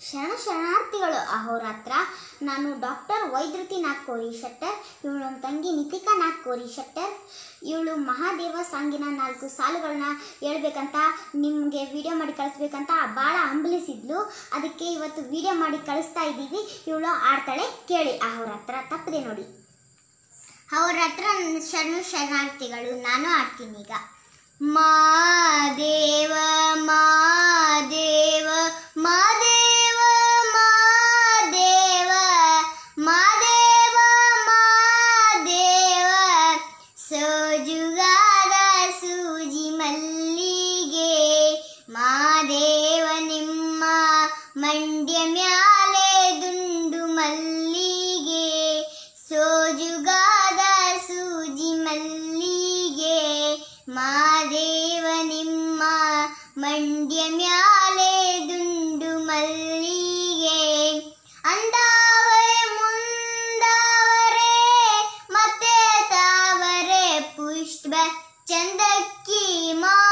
ಶರಣ ಶರಣಾರ್ಥಿಗಳು ಅಹೋರಾತ್ರ ನಾನು ಡಾಕ್ಟರ್ ವೈದ್ಯತಿ ನಾಗ್ಕೋರಿ ಶೆಟ್ಟರ್ ಇವಳು ನಮ್ಮ ತಂಗಿ ನಿತಿಕಾ ನಾಗ್ಕೋರಿ ಶೆಟ್ಟರ್ ಇವಳು ಮಹಾದೇವ ಸಾಂಗಿನ ನಾಲ್ಕು ಸಾಲುಗಳನ್ನ ಹೇಳ್ಬೇಕಂತ ನಿಮಗೆ ವಿಡಿಯೋ ಮಾಡಿ ಕಳಿಸ್ಬೇಕಂತ ಭಾಳ ಹಂಬಲಿಸಿದ್ಲು ಅದಕ್ಕೆ ಇವತ್ತು ವಿಡಿಯೋ ಮಾಡಿ ಕಳಿಸ್ತಾ ಇದ್ದೀವಿ ಇವಳು ಆಡ್ತಾಳೆ ಕೇಳಿ ಅಹೋರಾತ್ರ ತಪ್ಪದೆ ನೋಡಿ ಅವ್ರ ಹತ್ರ ಶರಣು ಶರಣಾರ್ಥಿಗಳು ನಾನು ಆಡ್ತೀನಿ ಈಗ ಮಾದೇವ ಮಾದೇವ ಮಾದೇವ ಮಾದೇವ ಮಾದೇವ ಮಾದೇವ ಸೋಜುಗಾದ ಸೂಜಿ ಮಲ್ಲಿಗೆ ಮಾದೇವ ನಿಮ್ಮ ಮಂಡ್ಯ ಮ್ಯಾಲೆ ದುಂಡು ಮಲ್ಲಿಗೆ ಸೋಜುಗಾದ ಸೂಜಿ ಮಲ್ಲಿಗೆ ಮಾದೇವ ನಿಮ್ಮ ಮಂಡ್ಯ ಮ್ಯಾಲೆ ದುಂಡು ಮಲ್ಲಿಗೆ ಅಂದಾವರೆ ಮುಂದಾವರೆ ಮತ್ತೆ ತಾವರೆ ಪುಷ್ಪ ಚಂದಕ್ಕಿ ಮಾ